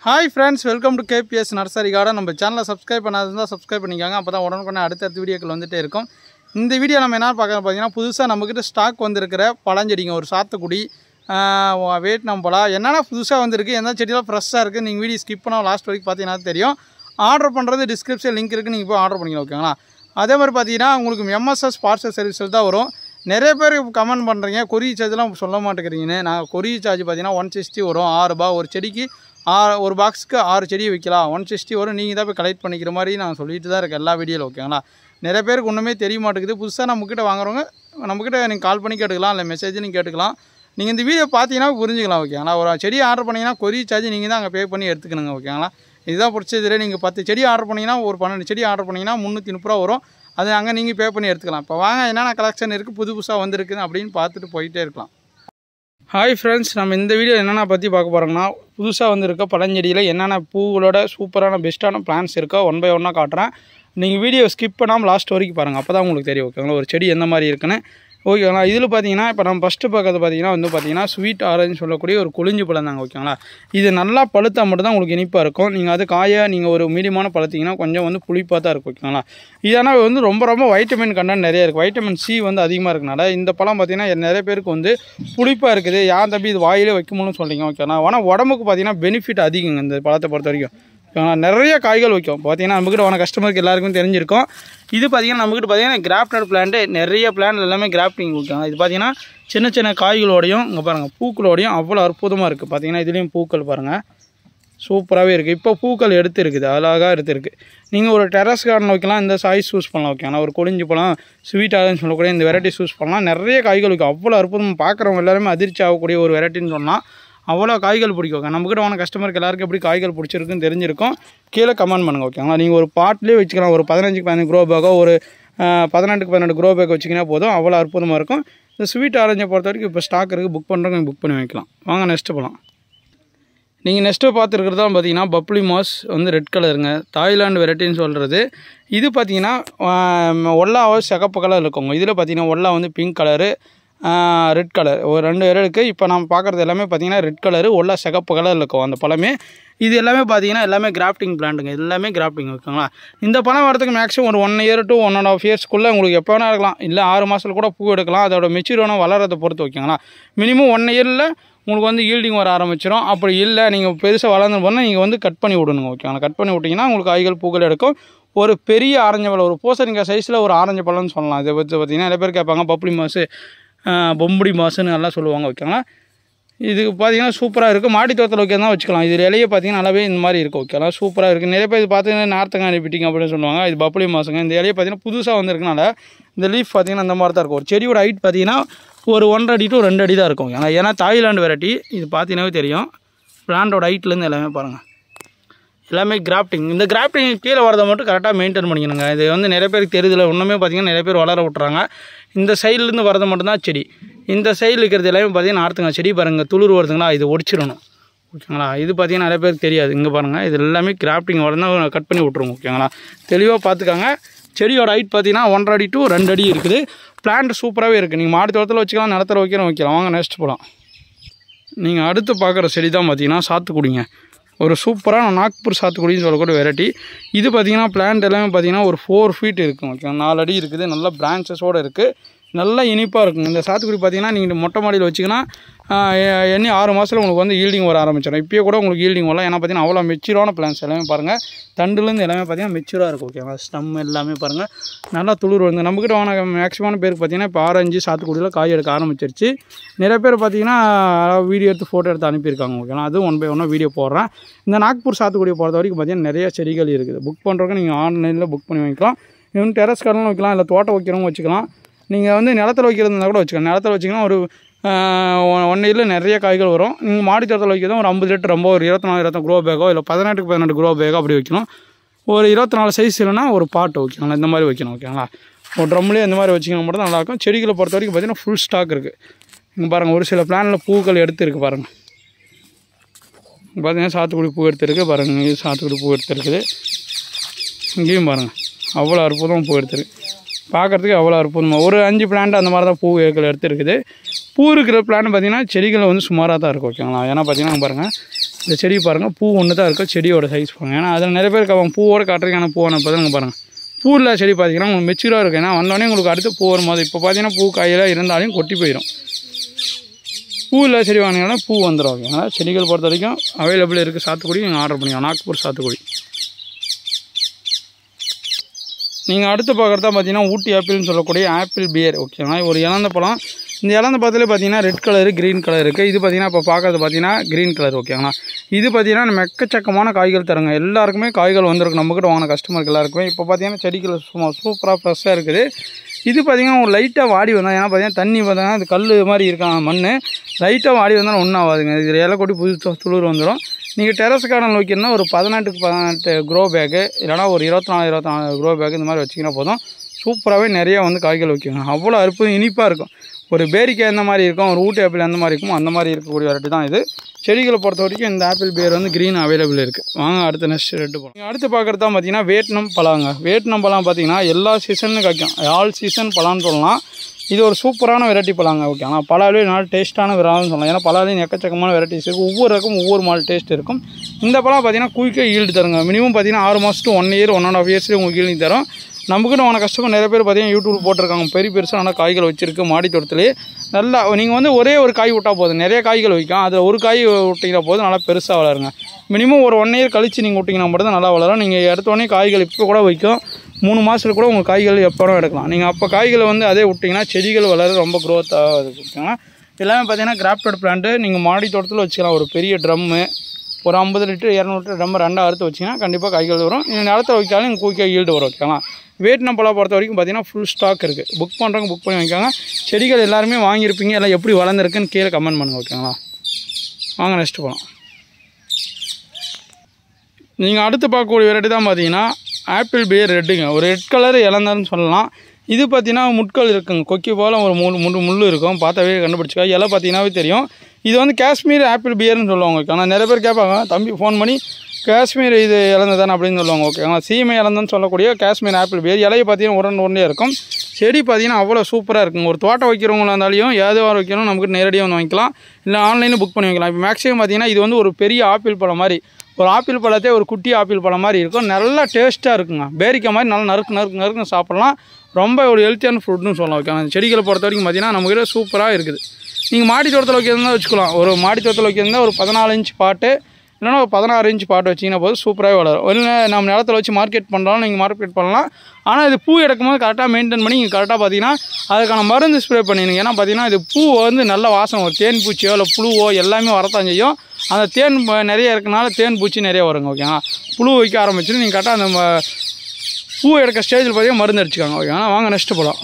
hi friends welcome to KPS nursery garden நம்ம சேனலை subscribe பண்ணாதான் சப்ஸ்கிரைப் பண்ணிக்காங்க அப்போ தான் உடனுக்குடனே அடுத்தடுத்த வீடியோக்கள் வந்துட்டே இருக்கும் இந்த வீடியோ நம்ம என்ன பார்க்க பார்த்தீங்கன்னா புதுசாக நம்மக்கிட்ட ஸ்டாக் வந்திருக்கிற பழஞ்செடிங்க ஒரு சாத்துக்குடி வேட்னம் பழம் என்னென்ன புதுசாக வந்திருக்கு எந்த செடியெல்லாம் ஃப்ரெஷ்ஷாக இருக்குது நீங்கள் வீடியோ ஸ்கிப் பண்ணால் லாஸ்ட் வரைக்கும் பார்த்தீங்கன்னா தெரியும் ஆர்டர் பண்ணுறது டிஸ்கிரிப்ஷன் லிங்க் இருக்குது நீங்கள் போய் ஆர்டர் பண்ணிக்கலாம் ஓகேங்களா அதே மாதிரி பார்த்தீங்கன்னா உங்களுக்கு எம்எஸ்எஸ் பார்சல் சர்வீஸில் தான் வரும் நிறைய பேர் கமெண்ட் பண்ணுறீங்க கொரிய சார்ஜ்லாம் சொல்ல மாட்டேங்கிறீங்கன்னு நான் கொரிய சார்ஜ் பார்த்தீங்கன்னா ஒன் சிக்ஸ்டி வரும் ஆறு ரூபா ஒரு செடிக்கு ஆறு ஒரு பாக்ஸுக்கு ஆறு செடி வைக்கலாம் ஒன் சிக்ஸ்டி வரும் நீங்கள் தான் போய் கலெக்ட் பண்ணிக்கிற மாதிரி நான் சொல்லிட்டு தான் இருக்கேன் எல்லா வீடியோவில் ஓகேங்களா நிறைய பேருக்கு ஒன்றுமே தெரிய மாட்டேங்குது புதுசாக நம்மக்கிட்ட வாங்குறவங்க நம்மக்கிட்ட நீங்கள் கால் பண்ணி கேட்டுக்கலாம் இல்லை மெசேஜ் நீங்கள் கேட்டுக்கலாம் நீங்கள் இந்த வீடியோ பார்த்தீங்கன்னா புரிஞ்சுக்கலாம் ஓகேங்களா ஒரு செடி ஆர்டர் பண்ணிங்கன்னா கொரிய சார்ஜ் நீங்கள் தான் அங்கே பே பண்ணி எடுத்துக்கணுங்க ஓகேங்களா இதுதான் பிடிச்சதுல நீங்கள் பத்து செடி ஆர்டர் பண்ணிங்கன்னா ஒரு பன்னெண்டு செடி ஆர்டர் பண்ணிங்கன்னா முந்நூற்றி முப்பது ரூபா வரும் அது அங்கே நீங்கள் பே பண்ணி எடுத்துக்கலாம் இப்போ வாங்க என்னென்ன கலெக்ஷன் இருக்குது புது புதுசாக வந்திருக்குது அப்படின்னு பார்த்துட்டு போயிட்டே இருக்கலாம் ஹாய் ஃப்ரெண்ட்ஸ் நம்ம இந்த வீடியோ என்னென்ன பற்றி பார்க்க போகிறோம்னா புதுசாக வந்திருக்க பழஞ்செடியில் என்னென்ன பூகளோட சூப்பரான பெஸ்ட்டான பிளான்ஸ் இருக்கோ ஒன் பை ஒன்னாக காட்டுறேன் நீங்கள் வீடியோ ஸ்கிப் பண்ணாமல் லாஸ்ட் வரைக்கும் பாருங்கள் அப்போ தான் உங்களுக்கு தெரியும் ஓகேங்களா ஒரு செடி எந்த மாதிரி இருக்குன்னு ஓகேங்களா இதில் பார்த்தீங்கன்னா இப்போ நம்ம ஃபஸ்ட்டு பார்க்கறது பார்த்தீங்கன்னா வந்து பார்த்தீங்கன்னா ஸ்வீட் ஆரஞ்சு சொல்லக்கூடிய ஒரு கொழிஞ்சு பழம் தாங்க ஓகேங்களா இது நல்லா பழுத்தா மட்டும் தான் உங்களுக்கு இனிப்பாக இருக்கும் நீங்கள் அது காய நீங்கள் ஒரு மீடியமான பழுத்தீங்கன்னா கொஞ்சம் வந்து புளிப்பாக தான் இருக்கும் ஓகேங்களா இதனால் வந்து ரொம்ப ரொம்ப வைட்டமின் கண்டென்ட் நிறைய இருக்குது வைட்டமின் சி வந்து அதிகமாக இருக்கனால இந்த பழம் பார்த்தீங்கன்னா நிறைய பேருக்கு வந்து புளிப்பாக இருக்குது யார் தம்பி இது வாயிலே வைக்கணும்னு சொல்கிறீங்க ஓகேங்களா ஆனால் உடம்புக்கு பார்த்தீங்கன்னா பெனிஃபிட் அதிகங்க இந்த பழத்தை பொறுத்த வரைக்கும் ஓகேங்களா நிறைய காய்கள் வைக்கும் பார்த்தீங்கன்னா நம்மக்கிட்ட வர கஸ்டமருக்கு எல்லாருக்கும் தெரிஞ்சிருக்கும் இது பார்த்தீங்கன்னா நம்மக்கிட்ட பார்த்தீங்கன்னா கிராஃப்டட் பிளான்ட்டு நிறைய பிளான் எல்லாமே கிராஃப்டிங் வைக்காங்க இது பார்த்தீங்கன்னா சின்ன சின்ன காய்களோடையும் இங்கே பாருங்கள் பூக்களோடையும் அவ்வளோ அற்புதமாக இருக்குது பார்த்தீங்கன்னா இதுலேயும் பூக்கள் பாருங்கள் சூப்பராகவே இருக்குது இப்போ பூக்கள் எடுத்து இருக்குது அழகாக எடுத்துருக்கு நீங்கள் ஒரு டெரஸ் கார்டன் வைக்கலாம் இந்த சாய்ஸ் சூஸ் பண்ணலாம் ஓகேங்களா ஒரு கொழிஞ்சு பழம் ஸ்வீட் ஆகுதுன்னு சொல்லக்கூடிய இந்த வெரைட்டி சூஸ் பண்ணலாம் நிறைய காய்கள் வைக்கும் அவ்வளோ அற்புதம் பார்க்குறவங்க எல்லாருமே அதிர்ச்சி ஆகக்கூடிய ஒரு வெரைட்டின்னு சொன்னால் அவ்வளோ காய்கள் பிடிக்கும் நம்மக்கிட்ட வாங்க கஸ்டமருக்கு எல்லாருக்கும் எப்படி காய்கள் பிடிச்சிருக்குன்னு தெரிஞ்சிருக்கும் கீழே கமெண்ட் பண்ணுங்கள் ஓகேங்களா நீங்கள் ஒரு பாட்லேயே வச்சுக்கலாம் ஒரு பதினஞ்சுக்கு பதினஞ்சு க்ரோ பேக்கோ ஒரு பதினெட்டுக்கு பன்னெண்டு க்ரோ பேக் வச்சிங்கன்னா போதும் அவ்வளோ அற்புதமாக இருக்கும் இந்த ஸ்வீட் ஆரஞ்சை பொறுத்த வரைக்கும் இப்போ ஸ்டாக் இருக்குது புக் பண்ணுறவங்க புக் பண்ணி வைக்கலாம் வாங்க நெக்ஸ்ட்டு போகலாம் நீங்கள் நெக்ஸ்ட்டு பார்த்துருக்கிறது தான் பார்த்தீங்கன்னா பப்ளி மாஸ் வந்து ரெட் கலருங்க தாய்லாந்து வெரைட்டின்னு சொல்கிறது இது பார்த்தீங்கன்னா ஒல்லாவை சிகப்பு கலர் இருக்குங்க இதில் பார்த்தீங்கன்னா ஒல்லா வந்து பிங்க் கலரு ரெட் கலர் ஒரு ரெண்டு பேர் இருக்குது இப்போ நம்ம பார்க்குறது எல்லாமே பார்த்தீங்கன்னா ரெட் கலரு ஒல்லா சிகப்பு கலர் இருக்கும் அந்த பழமே இது எல்லாமே பார்த்தீங்கன்னா எல்லாமே கிராஃப்டிங் பிளான்ட்டுங்க எல்லாமே கிராஃப்டிங் ஓகேங்களா இந்த பழம் வரதுக்கு மேக்ஸிமம் ஒரு one year two one and half இயர்ஸ்க்குள்ளே உங்களுக்கு எப்போ வேணா இருக்கலாம் இல்லை ஆறு மாதத்தில் கூட பூ எடுக்கலாம் அதோட மெச்சூரான வளரதை பொறுத்து ஓகேங்களா மினிமம் ஒன் இயரில் உங்களுக்கு வந்து ஈல்டிங் வர ஆரம்பிச்சிடும் அப்படி இல்லை நீங்கள் பெருசாக வளர்ந்து போனால் நீங்கள் வந்து கட் பண்ணி விடணுங்க ஓகேங்களா கட் பண்ணி விட்டிங்கன்னா உங்களுக்கு காய்கள் பூக்கள் எடுக்கும் ஒரு பெரிய ஆரஞ்சு பழம் ஒரு பூசணிக்காய் சைஸில் ஒரு ஆரஞ்சு பழம்னு சொல்லலாம் இதை பற்றி பார்த்தீங்கன்னா நிறைய பேர் கேட்பாங்க பப்ளி மாசு பொம்புடி மாசுன்னு நல்லா சொல்லுவாங்க ஓகேங்களா இது பார்த்தீங்கன்னா சூப்பராக இருக்குது மாடி தோட்டத்தில் வைக்க தான் வச்சுக்கலாம் இது இலையே பார்த்தீங்கன்னா நல்லாவே இந்த மாதிரி இருக்குது ஓகேங்களா சூப்பராக இருக்குது நிறைய பேர் இது பார்த்தீங்கன்னா நார்த்தங்காய் அனுப்பிட்டீங்க அப்படின்னு சொல்லுவாங்க இது பப்ளி மாசுங்க இந்த இலையை பார்த்தீங்கன்னா புதுசாக வந்திருக்கனால இந்த லீஃப் பார்த்தீங்கன்னா இந்த மாதிரி தான் இருக்கும் ஒரு செடியோட ஹைட் பார்த்தீங்கன்னா ஒரு ஒன்றரை அடி டு ரெண்டு அடி தான் இருக்கும் ஏன்னா ஏன்னா தாய்லாந்து வெரைட்டி இது பார்த்தீங்கன்னாவே தெரியும் பிளான்டோட ஹைட்லேருந்து எல்லாமே பாருங்கள் எல்லாமே கிராஃப்டிங் இந்த கிராஃப்டிங் கீழே வரதை மட்டும் கரெக்டாக மெயின்டைன் பண்ணிக்கணுங்க இது வந்து நிறைய பேருக்கு தெரியுதுல ஒன்றுமே பார்த்தீங்கன்னா நிறைய பேர் வளர விட்றாங்க இந்த சைட்லேருந்து வரது மட்டும்தான் செடி இந்த சைடில் இருக்கிறது எல்லாமே பார்த்தீங்கன்னா நார்த்துங்க செடி பாருங்கள் துளிர் வருதுங்களா இது ஒடிச்சிடணும் ஓகேங்களா இது பார்த்தீங்கன்னா நிறைய பேருக்கு தெரியாது இங்கே பாருங்கள் இது எல்லாமே கிராஃப்டிங் வரதான் கட் பண்ணி விட்ருவோம் ஓகேங்களா தெளிவாக பார்த்துக்காங்க செடியோட ஹைட் பார்த்தீங்கன்னா ஒன்றரை அடி டு ரெண்டு அடி இருக்குது பிளான்ட் சூப்பராகவே இருக்குது நீங்கள் மாடி தோட்டத்தில் வச்சுக்கலாம் நிலத்தில் வைக்கிறோம் வைக்கலாம் வாங்க நெக்ஸ்ட் போகலாம் நீங்கள் அடுத்து பார்க்குற செடி தான் பார்த்தீங்கன்னா சாத்துக்குடிங்க ஒரு சூப்பரான நாக்பூர் சாத்துக்குடின்னு சொல்லக்கூடிய வெரைட்டி இது பார்த்தீங்கன்னா பிளான்ட் எல்லாமே பார்த்தீங்கன்னா ஒரு ஃபோர் ஃபீட் இருக்கும் ஓகே நாலு அடி இருக்குது நல்ல பிரான்ச்சஸோடு இருக்குது நல்லா இனிப்பாக இருக்கும் இந்த சாத்துக்குடி பார்த்தீங்கன்னா நீங்கள் மொட்டை மாடியில் வச்சிங்கன்னா எண்ணி ஆறு மாதத்தில் உங்களுக்கு வந்து ஈல்டிங் வர ஆரம்பிச்சிடும் இப்போயே கூட உங்களுக்கு ஈல்டிங் வரலாம் ஏன்னா பார்த்தீங்கன்னா அவ்வளோ மெச்சூரான பிளான்ஸ் எல்லாமே பாருங்கள் தண்டுலேருந்து எல்லாமே பார்த்தீங்கன்னா மெச்சூராக இருக்கும் ஓகேவா ஸ்டம் எல்லாமே பாருங்கள் நல்லா துளிர் வந்து நம்மக்கிட்ட வாங்க மேக்ஸிமான பேருக்கு பார்த்தீங்கன்னா இப்போ ஆரஞ்சு சாத்துக்குடியில் காய் எடுக்க ஆரம்பிச்சிருச்சு நிறைய பேர் பார்த்தீங்கன்னா வீடியோ எடுத்து ஃபோட்டோ எடுத்து அனுப்பியிருக்காங்க ஓகேங்களா அதுவும் ஒன் பை ஒன்னாக வீடியோ போடுறேன் இந்த நாக்பூர் சாத்துக்குடியை பொறுத்த வரைக்கும் பார்த்தீங்கன்னா நிறைய செடிகள் இருக்குது புக் பண்ணுறவங்க நீங்கள் ஆன்லைனில் புக் பண்ணி வைக்கலாம் இன்னும் டெரஸ் கார்டனும் வைக்கலாம் இல்லை தோட்டம் வைக்கிறவங்க வச்சுக்கலாம் நீங்கள் வந்து நிலத்தில் வைக்கிறதுனா கூட வச்சுக்கலாம் நிலத்தில் வச்சிங்கன்னா ஒரு ஒன் இயரில் நிறைய காய்கள் வரும் நீங்கள் மாடி தோட்டத்தில் வைக்கிறதும் ஒரு ஐம்பது லிட்டர் ரொம்ப ஒரு இருபத்தி நாலு இருபத்தி க்ரோ பேக்கோ இல்லை பதினெட்டுக்கு பதினெட்டு க்ரோ பேக்கோ அப்படி வைக்கணும் ஒரு இருபத்தி நாலு சைஸ் இல்லைனா ஒரு பாட்டு வைக்கணும் இந்த மாதிரி வைக்கணும் ஓகேங்களா ஒரு ட்ரம்லேயே இந்த மாதிரி வச்சிங்கன்னா மட்டும் நல்லாயிருக்கும் செடிகளை பொறுத்த வரைக்கும் பார்த்தீங்கன்னா ஃபுல் ஸ்டாக் இருக்குது இங்கே பாருங்கள் ஒரு சில பிளானில் பூக்கள் எடுத்துருக்கு பாருங்கள் பார்த்தீங்கன்னா சாத்துக்குடி பூ எடுத்துருக்கு பாருங்கள் இங்கே சாத்துக்குடி பூ எடுத்துருக்குது இங்கேயும் பாருங்கள் அவ்வளோ அற்புதம் பூ எடுத்துருக்கு பார்க்குறதுக்கு அவ்வளோ அற்புதமாக ஒரு அஞ்சு பிளான்ட் அந்த மாதிரி தான் பூ எடுத்துருக்குது பூ இருக்கிற பிளான் பார்த்திங்கன்னா செடிகள் வந்து சுமாராக தான் இருக்கும் ஓகேங்களா ஏன்னா பார்த்தீங்கன்னா பாருங்கள் இந்த செடி பாருங்கள் பூ ஒன்று தான் இருக்கும் செடியோட சைஸ் பாருங்கள் ஏன்னா அதில் நிறைய பேருக்கு அவன் பூவோட காட்டுறதுக்கான பூவான பார்த்து பாருங்கள் பூ இல்லாத செடி பார்த்தீங்கன்னா உங்களுக்கு மெச்சூராக இருக்கும் ஏன்னா வந்தோடனே உங்களுக்கு அடுத்து பூ வரும்போது இப்போ பார்த்தீங்கன்னா பூ காயெல்லாம் இருந்தாலும் கொட்டி போயிடும் பூ இல்லாத செடி வாங்கினீங்கன்னா பூ வந்துடும் ஓகேங்களா செடிகள் பொறுத்த வரைக்கும் அவைலபிள் இருக்குது சாத்துக்குடி நீங்கள் ஆர்டர் பண்ணிக்கலாம் நாக்பூர் சாத்துக்குடி நீங்கள் அடுத்து பார்க்குறதா பார்த்தீங்கன்னா ஊட்டி ஆப்பிள்னு சொல்லக்கூடிய ஆப்பிள் பியர் ஓகேங்களா ஒரு இளந்த பழம் இந்த இளந்த பழத்துல பார்த்தீங்கன்னா ரெட் கலரு க்ரீன் கலர் இருக்குது இது பார்த்தீங்கன்னா இப்போ பார்க்கறது பார்த்தீங்கன்னா க்ரீன் கலர் ஓகேங்களா இது பார்த்தீங்கன்னா நம்ம எக்கச்சக்கமான காய்கள் தருங்க எல்லாருக்குமே காய்கள் வந்திருக்கு நம்மக்கிட்ட வாங்கின கஸ்டமருக்கு எல்லாருக்குமே இப்போ பார்த்தீங்கன்னா செடிகள் சும்மா சூப்பராக ஃப்ரெஷ்ஷாக இருக்குது இது பார்த்தீங்கன்னா ஒரு லைட்டாக வாடி வந்தால் ஏன்னா பார்த்தீங்கன்னா தண்ணி பார்த்தீங்கன்னா அது கல் மாதிரி இருக்காங்க மண் லைட்டாக வாடி வந்தாலும் ஒன்றும் ஆகாதுங்க இது இலை கொட்டி புது துளிர் வந்துடும் நீங்கள் டெரஸ் கார்டன் வைக்கணும்னா ஒரு பதினெட்டுக்கு பதினெட்டு க்ரோ பேக்கு இல்லைனா ஒரு இருபத்தி நாலு இருபத்தி நாலு க்ரோ பேக் இந்த மாதிரி வச்சிங்கன்னா போதும் சூப்பராகவே நிறையா வந்து காய்கள் வைக்குங்க அவ்வளோ அற்புதம் இனிப்பாக இருக்கும் ஒரு பேரிக்காய் எந்த மாதிரி இருக்கும் ஒரு ஊட்டி ஆப்பிள் எந்த மாதிரி இருக்கும் அந்த மாதிரி இருக்கக்கூடிய வெரைட்டி தான் இது செடிகளை பொறுத்த வரைக்கும் இந்த ஆப்பிள் பேர் வந்து க்ரீன் அவைலபிள் இருக்குது வாங்க அடுத்த நெக்ஸ்ட் ரெட்டு போகலாம் நீங்கள் அடுத்து பார்க்குறது தான் பார்த்தீங்கன்னா வேட்னம் பழங்க வேட்னம் பழம் பார்த்தீங்கன்னா எல்லா சீசன்லையும் காய்க்கும் ஆல் சீசன் பழம்னு சொல்லலாம் இது ஒரு சூப்பரான வெரைட்டி பழங்க ஓகே ஆனால் பலாவிலே நல்ல டேஸ்ட்டான விரான்னு சொல்லலாம் ஏன்னா பலாவிலையும் எக்கச்சக்கமான வெரைட்டிஸ் இருக்குது ஒவ்வொரு ரகம் ஒவ்வொரு மாடல் டேஸ்ட் இருக்கும் இந்த பழம் பார்த்தீங்கன்னா குயிக்காக ஈல்டு தருங்க மினிமம் பார்த்தீங்கன்னா ஆறு மாதம் two one year one and half இயர்ஸ்லேயே உங்களுக்கு ஈல்டு தரும் நமக்கு நம்ம கஷ்டமாக நிறைய பேர் பார்த்தீங்கன்னா யூடியூப் போட்டிருக்காங்க பெரிய பெருசாக ஆனால் காய்கள் வச்சிருக்கு மாடி தோட்டத்திலே நல்லா நீங்கள் வந்து ஒரே ஒரு காய் விட்டால் போதும் நிறைய காய்கள் வைக்கும் அதில் ஒரு காய் விட்டிங்கன்னா போதும் நல்லா பெருசாக வளருங்க மினிமம் ஒரு ஒன் இயர் கழிச்சு நீங்கள் விட்டிங்கன்னா மட்டும் தான் நல்லா வளரும் நீங்கள் எடுத்த உடனே காய்கள் இப்போ கூட வைக்கும் மூணு மாதத்துல கூட உங்கள் காய்கள் எப்போ வேணாலும் எடுக்கலாம் நீங்கள் அப்போ காய்களை வந்து அதே விட்டிங்கன்னா செடிகள் வளர ரொம்ப க்ரோத்தாக இருக்குங்க எல்லாமே பார்த்தீங்கன்னா கிராஃப்டட் பிளான்ட்டு நீங்கள் மாடி தோட்டத்தில் வச்சுக்கலாம் ஒரு பெரிய ட்ரம்மு ஒரு ஐம்பது லிட்டர் இரநூறு லிட்டர் ட்ரம் ரெண்டாக அறுத்து வச்சிங்கன்னா கண்டிப்பாக காய்கள் வரும் நீங்கள் நிலத்தை வைக்காலும் நீங்கள் குயிக்காக ஈல்டு வரும் ஓகேங்களா வேட்னம் பழம் பொறுத்த வரைக்கும் பார்த்தீங்கன்னா ஃபுல் ஸ்டாக் இருக்குது புக் பண்ணுறவங்க புக் பண்ணி வைக்காங்க செடிகள் எல்லாருமே வாங்கியிருப்பீங்க எல்லாம் எப்படி வளர்ந்துருக்குன்னு கீழே கமெண்ட் பண்ணுங்கள் ஓகேங்களா வாங்க நெக்ஸ்ட் போகலாம் நீங்கள் அடுத்து பார்க்கக்கூடிய வெரைட்டி தான் பார்த்தீங்கன்னா ஆப்பிள் பியர் ரெட்டுங்க ஒரு ரெட் கலர் இளந்தாருன்னு சொல்லலாம் இது பார்த்தீங்கன்னா முட்கள் இருக்குங்க கொக்கி போல் ஒரு முள் முள் முள் இருக்கும் பார்த்தாவே கண்டுபிடிச்சிக்கா இலை பார்த்தீங்கன்னாவே தெரியும் இது வந்து காஷ்மீர் ஆப்பிள் பியர்னு சொல்லுவாங்க ஆனால் நிறைய பேர் கேட்பாங்க தம்பி ஃபோன் பண்ணி காஷ்மீர் இது இழந்ததானே அப்படின்னு சொல்லுவாங்க ஓகேங்களா சீமை இழந்தன்னு சொல்லக்கூடிய காஷ்மீர் ஆப்பிள் பேர் இலையை பார்த்தீங்கன்னா உரண்டு உரண்டே இருக்கும் செடி பார்த்தீங்கன்னா அவ்வளோ சூப்பராக இருக்குங்க ஒரு தோட்டம் வைக்கிறவங்களா இருந்தாலையும் ஏதுவாக வைக்கணும் நமக்கு நேரடியாக வந்து வாங்கிக்கலாம் இல்லை ஆன்லைனில் புக் பண்ணி வைக்கலாம் இப்போ மேக்ஸிமம் பார்த்தீங்கன்னா இது வந்து ஒரு பெரிய ஆப்பிள் பழம் மாதிரி ஒரு ஆப்பிள் பழத்தே ஒரு குட்டி ஆப்பிள் பழம் மாதிரி இருக்கும் நல்லா டேஸ்ட்டாக இருக்குங்க பேரிக்காய் மாதிரி நல்லா நறுக்கு நறுக்கு நறுக்குன்னு சாப்பிட்லாம் ரொம்ப ஒரு ஹெல்த்தியான ஃப்ரூட்னு சொல்லலாம் ஓகே அந்த செடிகளை பொறுத்த வரைக்கும் பார்த்தீங்கன்னா நம்மகிட்ட சூப்பராக இருக்குது நீங்கள் மாடி தோட்டத்தில் வைக்கிறதா வச்சுக்கலாம் ஒரு மாடி தோட்டத்தில் வைக்கிறதா ஒரு பதினாலு இன்ச் பாட்டு இல்லைன்னா ஒரு பதினாறு இன்ச் பாட்டு வச்சிங்கன்னா போது சூப்பராகவே வளரும் இல்லை நம்ம நிலத்தில் வச்சு மார்க்கெட் பண்ணுறோம் நீங்கள் மார்க்கெட் பண்ணலாம் ஆனால் இது பூ எடுக்கும்போது கரெக்டாக மெயின்டைன் பண்ணி நீங்கள் கரெக்டாக பார்த்தீங்கன்னா அதுக்கான மருந்து ஸ்ப்ரே பண்ணிடுங்க ஏன்னா பார்த்தீங்கன்னா இது பூ வந்து நல்ல வாசம் ஒரு தேன் பூச்சியோ இல்லை புழுவோ எல்லாமே வரத்தான் செய்யும் அந்த தேன் ப- நிறைய இருக்கனால தேன் பூச்சி நிறைய வருங்க ஓகேங்களா புழு வைக்க ஆரம்பிச்சுன்னு நீங்கள் கரெக்டாக அந்த ம- பூ எடுக்க ஸ்டேஜில் பார்த்தீங்கன்னா மருந்து அடிச்சுக்காங்க ஓகேங்களா வாங்க நெக்ஸ்ட் போகலாம்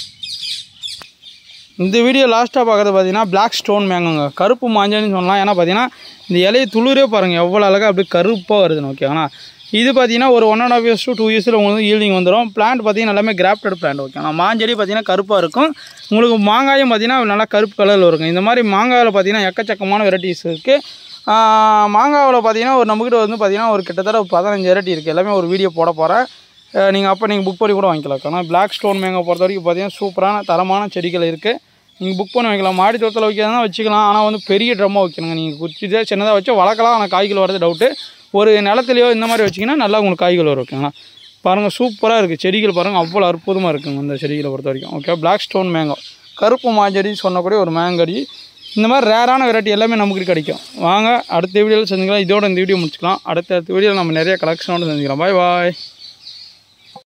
இந்த வீடியோ லாஸ்ட்டாக பார்க்குறது பார்த்தீங்கன்னா Black ஸ்டோன் மேங்கோங்க கருப்பு மாஞ்சன்னு சொல்லலாம் ஏன்னா பார்த்தீங்கன்னா இந்த இலையை துளிரே பாருங்கள் எவ்வளோ அழகாக அப்படியே கருப்பாக வருதுன்னு ஓகேங்களா இது பார்த்தீங்கன்னா ஒரு one and half years two two இயர்ஸில் உங்களுக்கு ஈல்டிங் வந்துடும் பிளான்ட் பார்த்தீங்கன்னா எல்லாமே கிராஃப்டட் பிளான்ட் ஓகேங்களா மாஞ்செடி பார்த்தீங்கன்னா கருப்பாக இருக்கும் உங்களுக்கு மாங்காயும் பார்த்தீங்கன்னா நல்லா கருப்பு கலரில் இருக்கும் இந்த மாதிரி மாங்காயில் பார்த்தீங்கன்னா எக்கச்சக்கமான வெரைட்டிஸ் இருக்குது மாங்காவில் பார்த்தீங்கன்னா ஒரு நம்மக்கிட்ட வந்து பார்த்தீங்கன்னா ஒரு கிட்டத்தட்ட ஒரு பதினஞ்சு வெரைட்டி இருக்குது எல்லாமே ஒரு வீடியோ போட போகிறேன் நீங்கள் அப்போ நீங்கள் புக் பண்ணி கூட வாங்கிக்கலாம் ஆனால் பிளாக் ஸ்டோன் மேங்கோ பொறுத்த வரைக்கும் பார்த்தீங்கன்னா சூப்பரான தரமான செடிகள் இருக்குது நீங்கள் புக் பண்ணி வைக்கலாம் மாடி தோட்டத்தில் வைக்கிறதா வச்சுக்கலாம் ஆனால் வந்து பெரிய ட்ரம்மாக வைக்கணுங்க நீங்கள் குச்சிதே சின்னதாக வச்சு வளர்க்கலாம் ஆனால் காய்கள் வரது டவுட்டு ஒரு நிலத்துலையோ இந்த மாதிரி வச்சிங்கன்னா நல்லா உங்களுக்கு காய்கள் வரும் ஓகேங்களா பாருங்கள் சூப்பராக இருக்குது செடிகள் பாருங்கள் அவ்வளோ அற்புதமாக இருக்குங்க இந்த செடிகளை பொறுத்த வரைக்கும் ஓகே பிளாக் ஸ்டோன் மேங்கோ கருப்பு மாஞ்செடி சொன்னக்கூடிய ஒரு மேங்கடி இந்த மாதிரி ரேரான வெரைட்டி எல்லாமே நமக்கு கிடைக்கும் வாங்க அடுத்த வீடியோவில் செஞ்சுக்கலாம் இதோட இந்த வீடியோ முடிச்சுக்கலாம் அடுத்த அடுத்த வீடியோவில் நம்ம நிறைய கலெக்ஷனோட செஞ்சுக்கலாம் பாய் பாய்